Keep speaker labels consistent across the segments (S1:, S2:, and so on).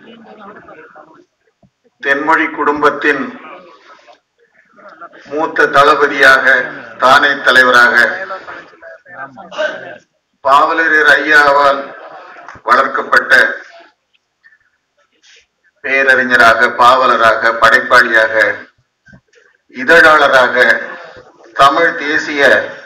S1: தென்மொழி குடும்பத்தின் மூத்த தளபதியாக தானே தலைவராக பாவலரர் ஐயாவால் வளர்க்கப்பட்ட பேரறிஞராக பாவலராக படைப்பாளியாக இதழாளராக தமிழ் தேசிய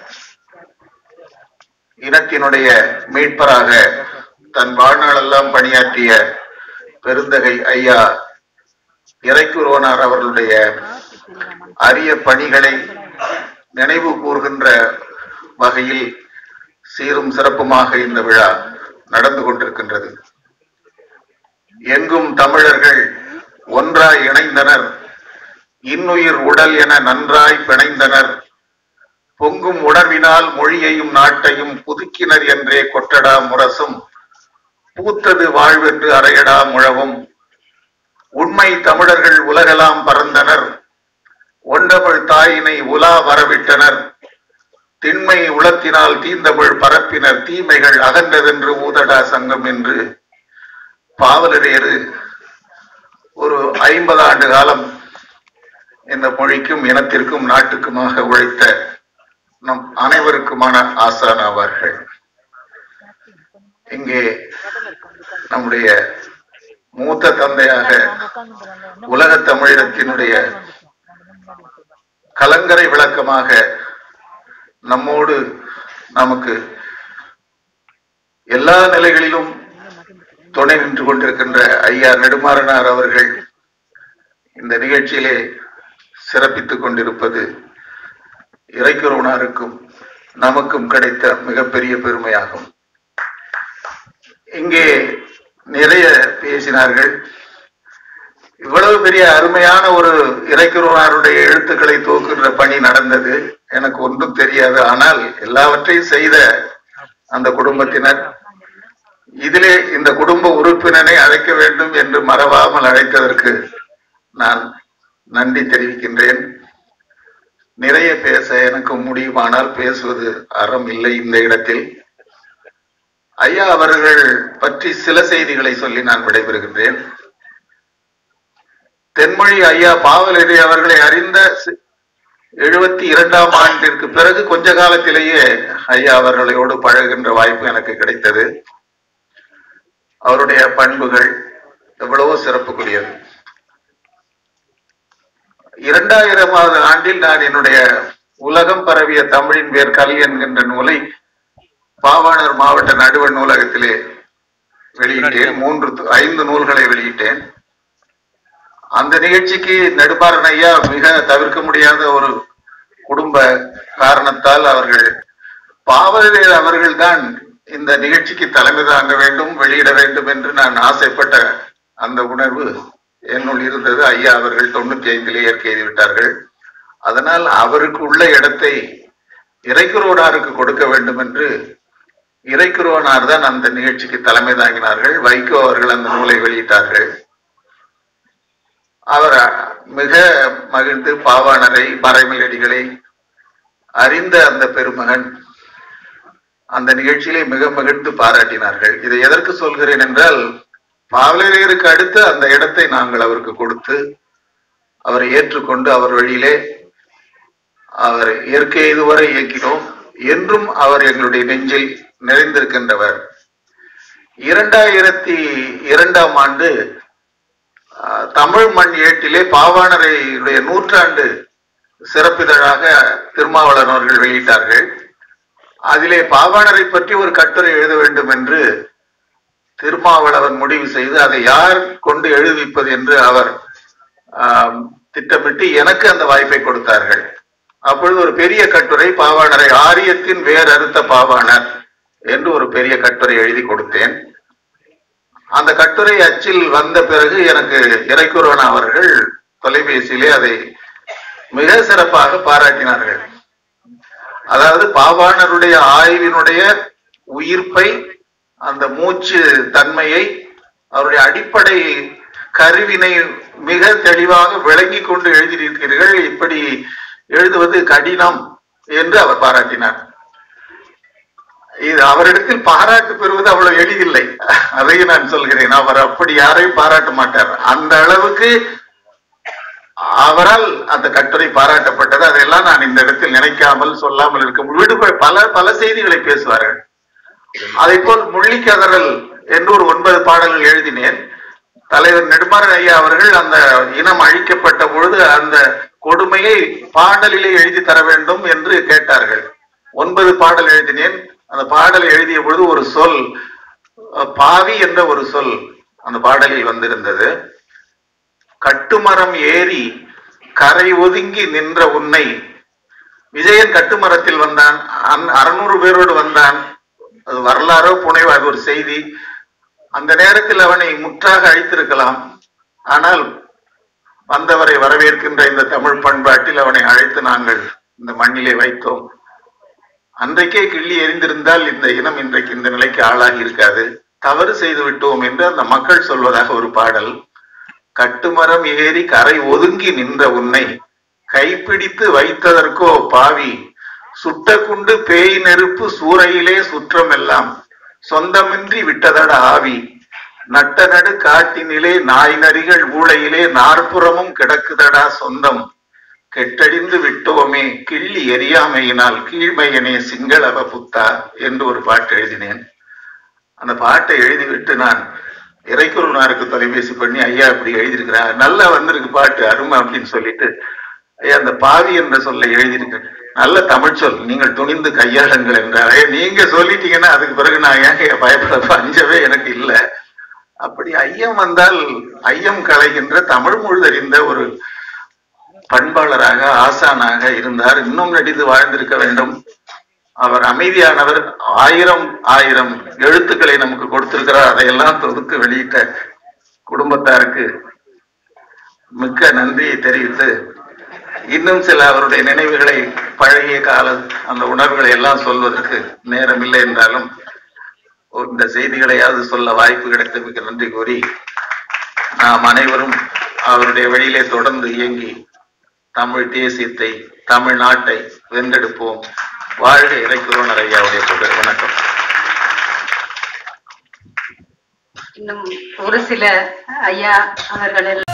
S1: இனத்தினுடைய மீட்பராக தன் வாழ்நாளெல்லாம் பணியாற்றிய பெருந்தகை ஐயா இறைக்குருவனார் அவர்களுடைய அரிய பணிகளை நினைவு கூர்கின்ற வகையில் சீரும் சிறப்புமாக இந்த விழா நடந்து கொண்டிருக்கின்றது எங்கும் தமிழர்கள் ஒன்றாய் இணைந்தனர் இன்னுயிர் உடல் என நன்றாய் பிணைந்தனர் பொங்கும் உணர்வினால் மொழியையும் நாட்டையும் புதுக்கினர் என்றே கொட்டடா முரசும் பூத்தது வாழ்வென்று அறையடா முழவும் உண்மை தமிழர்கள் உலகெல்லாம் பறந்தனர் ஒண்டமிழ் தாயினை உலா வரவிட்டனர் திண்மை உளத்தினால் தீந்தமிழ் பரப்பினர் தீமைகள் அகன்றதென்று ஊதடா சங்கம் என்று பாவலரேறு ஒரு ஐம்பது ஆண்டு காலம் இந்த மொழிக்கும் இனத்திற்கும் நாட்டுக்குமாக உழைத்த நம் அனைவருக்குமான ஆசான் ஆவார்கள் இங்கே நம்முடைய மூத்த தந்தையாக உலகத் தமிழினத்தினுடைய கலங்கரை விளக்கமாக நம்மோடு நமக்கு எல்லா நிலைகளிலும் துணை நின்று கொண்டிருக்கின்ற ஐயா நெடுமாறனார் அவர்கள் இந்த நிகழ்ச்சியிலே சிறப்பித்துக் கொண்டிருப்பது இறைக்குறவனாருக்கும் நமக்கும் கிடைத்த மிகப்பெரிய பெருமையாகும் இங்கே நிறைய பேசினார்கள் இவ்வளவு பெரிய அருமையான ஒரு இறைக்குறவனாருடைய எழுத்துக்களை தூக்குகின்ற பணி நடந்தது எனக்கு ஒன்றும் தெரியாது ஆனால் எல்லாவற்றையும் செய்த அந்த குடும்பத்தினர் இதிலே இந்த குடும்ப உறுப்பினரை அழைக்க வேண்டும் என்று மறவாமல் அழைத்ததற்கு நான் நன்றி தெரிவிக்கின்றேன் நிறைய பேச எனக்கு முடியுமானால் பேசுவது அறம் இல்லை இந்த இடத்தில் ஐயா அவர்கள் பற்றி சில செய்திகளை சொல்லி நான் விடைபெறுகின்றேன் தென்மொழி ஐயா பாவலரி அவர்களை அறிந்த எழுபத்தி இரண்டாம் ஆண்டிற்கு பிறகு கொஞ்ச காலத்திலேயே ஐயா அவர்களோடு பழகுகின்ற வாய்ப்பு எனக்கு கிடைத்தது அவருடைய பண்புகள் எவ்வளவோ சிறப்புக்குரியது இரண்டாயிரமாவது ஆண்டில் நான் என்னுடைய உலகம் பரவிய தமிழின் வேர் கல் என்கின்ற நூலை பாவாணர் மாவட்ட நடுவர் நூலகத்திலே வெளியிட்டேன் மூன்று ஐந்து நூல்களை வெளியிட்டேன் அந்த நிகழ்ச்சிக்கு நடுப்பாரன் ஐயா மிக தவிர்க்க முடியாத ஒரு குடும்ப காரணத்தால் அவர்கள் பாவலர் அவர்கள்தான் இந்த நிகழ்ச்சிக்கு தலைமை தாங்க வேண்டும் வெளியிட வேண்டும் என்று நான் ஆசைப்பட்ட அந்த உணர்வு என்னுள் இருந்தது ஐயா அவர்கள் தொண்ணூத்தி ஐந்திலே இயற்கை எழுதிவிட்டார்கள் அதனால் அவருக்கு உள்ள இடத்தை இறைக்குருவனாருக்கு கொடுக்க வேண்டும் என்று இறைக்குருவனார் தான் அந்த நிகழ்ச்சிக்கு தலைமை தாங்கினார்கள் வைகோ அவர்கள் அந்த நூலை வெளியிட்டார்கள் அவர் மிக மகிழ்ந்து பாவாணரை மறைமலடிகளை அறிந்த அந்த பெருமகன் அந்த நிகழ்ச்சியிலே மிக மகிழ்ந்து பாராட்டினார்கள் இதை எதற்கு சொல்கிறேன் என்றால் பாவலரேருக்கு அடுத்து அந்த இடத்தை நாங்கள் அவருக்கு கொடுத்து அவரை ஏற்றுக்கொண்டு அவர் வழியிலே அவர் இயற்கை இதுவரை இயக்கினோம் என்றும் அவர் எங்களுடைய நெஞ்சில் நிறைந்திருக்கின்றவர் இரண்டாயிரத்தி இரண்டாம் ஆண்டு தமிழ் மண் ஏட்டிலே பாவாணரையுடைய நூற்றாண்டு சிறப்பிதழாக திருமாவளவன் அவர்கள் வெளியிட்டார்கள் அதிலே பாவாணரை பற்றி ஒரு கட்டுரை எழுத வேண்டும் என்று திருமாவளவன் முடிவு செய்து அதை யார் கொண்டு எழுதிப்பது என்று அவர் திட்டமிட்டு எனக்கு அந்த வாய்ப்பை கொடுத்தார்கள் அப்பொழுது ஒரு பெரிய கட்டுரை பாவாணரை ஆரியத்தின் வேர் அறுத்த பாவாணர் என்று ஒரு பெரிய கட்டுரை எழுதி கொடுத்தேன் அந்த கட்டுரை அச்சில் வந்த பிறகு எனக்கு இறைக்குறவன் அவர்கள் தொலைபேசியிலே அதை மிக சிறப்பாக பாராட்டினார்கள் அதாவது பாவாணருடைய ஆய்வினுடைய உயிர்ப்பை அந்த மூச்சு தன்மையை அவருடைய அடிப்படை கருவினை மிக தெளிவாக விளங்கி கொண்டு எழுதியிருக்கிறீர்கள் இப்படி எழுதுவது கடினம் என்று அவர் பாராட்டினார் இது அவரிடத்தில் பாராட்டு பெறுவது அவ்வளவு எளிதில்லை அதையும் நான் சொல்கிறேன் அவர் அப்படி யாரையும் பாராட்ட மாட்டார் அந்த அளவுக்கு அவரால் அந்த கட்டுரை பாராட்டப்பட்டது அதையெல்லாம் நான் இந்த இடத்தில் நினைக்காமல் சொல்லாமல் இருக்க விடுப பல பல செய்திகளை பேசுவார்கள் அதை போல் முள்ளிக்கதறல் என்று ஒரு ஒன்பது பாடல்கள் எழுதினேன் தலைவர் நெடுமாறன் ஐயா அவர்கள் அந்த இனம் அழிக்கப்பட்ட பொழுது அந்த கொடுமையை பாடலிலே எழுதி தர வேண்டும் என்று கேட்டார்கள் ஒன்பது பாடல் எழுதினேன் அந்த பாடலை எழுதிய பொழுது ஒரு சொல் அஹ், பாவி என்ற ஒரு சொல் அந்த பாடலில் வந்திருந்தது கட்டுமரம் ஏறி கரை ஒதுங்கி நின்ற உன்னை விஜயன் கட்டுமரத்தில் வந்தான் அன்- அறுநூறு பேரோடு வந்தான் அது வரலாறோ புனைவோ அது ஒரு செய்தி அந்த நேரத்தில் அவனை முற்றாக அழித்திருக்கலாம் ஆனால் வந்தவரை வரவேற்கின்ற இந்த தமிழ் பண்பாட்டில் அவனை அழைத்து நாங்கள் இந்த மண்ணிலே வைத்தோம் அன்றைக்கே கிள்ளி எறிந்திருந்தால் இந்த இனம் இன்றைக்கு இந்த நிலைக்கு ஆளாகி இருக்காது தவறு செய்து விட்டோம் என்று அந்த மக்கள் சொல்வதாக ஒரு பாடல் கட்டுமரம் ஏறி கரை ஒதுங்கி நின்ற உன்னை கைப்பிடித்து வைத்ததற்கோ பாவி சுட்ட குண்டு பேய் நெருப்பு சூறையிலே சுற்றமெல்லாம் சொந்தமின்றி விட்டதட ஆவி நட்ட நடு காட்டினிலே நாய் நரிகள் ஊழையிலே நாற்புறமும் கிடக்குதடா சொந்தம் கெட்டடிந்து விட்டோமே கிள்ளி எரியாமையினால் கீழ்மையனே சிங்களவ புத்தா என்று ஒரு பாட்டு எழுதினேன் அந்த பாட்டை எழுதிவிட்டு நான் இறைக்குருனாருக்கு தொலைபேசி பண்ணி ஐயா இப்படி எழுதியிருக்கிறார் நல்லா வந்திருக்கு பாட்டு அருமை அப்படின்னு சொல்லிட்டு ஐயா அந்த பாவி என்ற சொல்லை எழுதியிருக்கு நல்ல தமிழ் சொல் நீங்கள் துணிந்து கையாளுங்கள் என்றார் ஐயா நீங்க சொல்லிட்டீங்கன்னா அதுக்கு பிறகு நான் ஏங்க பயப்பட அஞ்சவே எனக்கு இல்லை அப்படி ஐயம் வந்தால் ஐயம் களைகின்ற தமிழ் முழுதறிந்த ஒரு பண்பாளராக ஆசானாக இருந்தார் இன்னும் நடித்து வாழ்ந்திருக்க வேண்டும் அவர் அமைதியானவர் ஆயிரம் ஆயிரம் எழுத்துக்களை நமக்கு கொடுத்திருக்கிறார் அதையெல்லாம் தொகுத்து வெளியிட்ட குடும்பத்தாருக்கு மிக்க நன்றியை தெரிவித்து இன்னும் சில அவருடைய நினைவுகளை பழகிய கால அந்த உணர்வுகளை எல்லாம் சொல்வதற்கு நேரம் இல்லை என்றாலும் இந்த செய்திகளையாவது சொல்ல வாய்ப்பு கிடைத்த மிக்க நன்றி கூறி நாம் அனைவரும் அவருடைய வழியிலே தொடர்ந்து இயங்கி தமிழ் தேசியத்தை தமிழ்நாட்டை வென்றெடுப்போம் வாழ்க இறைக்குறோனர் ஐயாவுடைய புகழ் வணக்கம்
S2: இன்னும் ஒரு சில ஐயா அவர்கள்